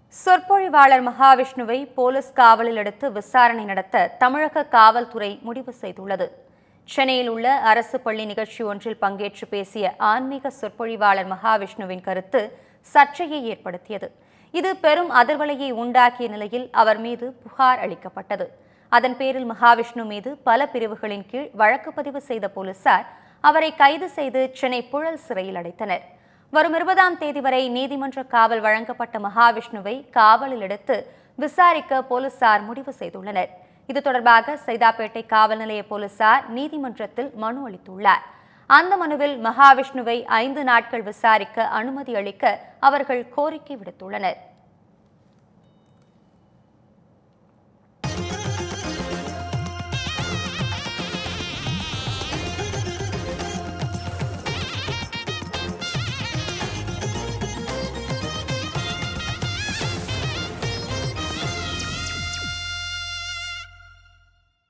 சொற்பொழிவாளர் மகாவிஷ்ணுவை போலீஸ் காவலில் எடுத்து விசாரணை நடத்த தமிழக காவல்துறை முடிவு செய்துள்ளது சென்னையில் உள்ள அரசு பள்ளி நிகழ்ச்சி ஒன்றில் பங்கேற்று பேசிய ஆன்மீக சொற்பொழிவாளர் மகாவிஷ்ணுவின் கருத்து சர்ச்சையை ஏற்படுத்தியது இது பெரும் அதிர்வலையை உண்டாக்கிய நிலையில் அவர் மீது புகார் அளிக்கப்பட்டது அதன் பேரில் மகாவிஷ்ணு மீது பல பிரிவுகளின் கீழ் வழக்கு பதிவு செய்த போலீசார் அவரை கைது செய்து சென்னை புழல் சிறையில் அடைத்தனர் வரும் இருபதாம் தேதி வரை நீதிமன்ற காவல் வழங்கப்பட்ட மகாவிஷ்ணுவை காவலில் எடுத்து விசாரிக்க போலீசார் முடிவு செய்துள்ளனர் இது தொடர்பாக சைதாப்பேட்டை காவல் நிலைய போலீசார் நீதிமன்றத்தில் மனு அளித்துள்ளார் அந்த மனுவில் மகாவிஷ்ணுவை ஐந்து நாட்கள் விசாரிக்க அனுமதி அளிக்க அவர்கள் கோரிக்கை விடுத்துள்ளனர்